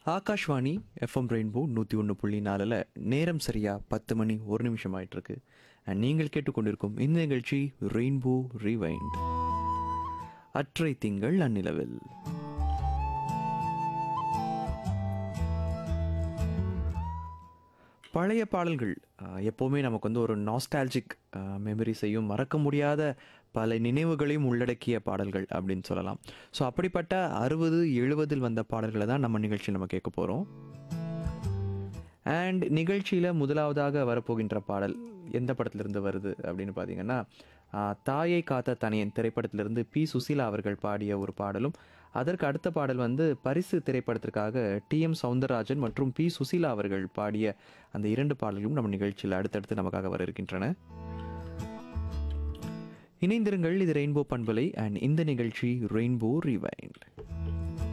Akashvani FM rainbow நூற்றி ஒன்று புள்ளி நாலில் நேரம் சரியா பத்து மணி ஒரு நிமிஷம் ஆயிட்டிருக்கு அண்ட் நீங்கள் கேட்டுக்கொண்டிருக்கும் இந்த நிகழ்ச்சி ரெயின்போ ரீவைண்ட் அற்றை திங்கள் அந்நிலவில் பழைய பாடல்கள் அஹ், எப்போவுமே நமக்கு வந்து ஒரு நாஸ்டால்ஜிக் மெமரிஸையும் மறக்க முடியாத பல நினைவுகளையும் உள்ளடக்கிய பாடல்கள் அப்படின்னு சொல்லலாம் ஸோ அப்படிப்பட்ட அறுபது எழுபதில் வந்த பாடல்களை தான் நம்ம நிகழ்ச்சியில் நம்ம கேட்க போகிறோம் அண்ட் நிகழ்ச்சியில் முதலாவதாக வரப்போகின்ற பாடல் எந்த படத்திலிருந்து வருது அப்படின்னு பார்த்தீங்கன்னா ஆஹ், தாயை காத்த தனியன் திரைப்படத்திலிருந்து பி சுசீலா அவர்கள் பாடிய ஒரு பாடலும் அதற்கு அடுத்த பாடல் வந்து பரிசு திரைப்படத்திற்காக டி எம் சவுந்தரராஜன் மற்றும் பி சுசீலா அவர்கள் பாடிய அந்த இரண்டு பாடல்களும் நம்ம நிகழ்ச்சியில் அடுத்தடுத்து நமக்காக வர இருக்கின்றன இணைந்திருங்கள் இது ரெயின்போ பண்பலை அண்ட் இந்த நிகழ்ச்சி ரெயின்போ ரிவைண்ட்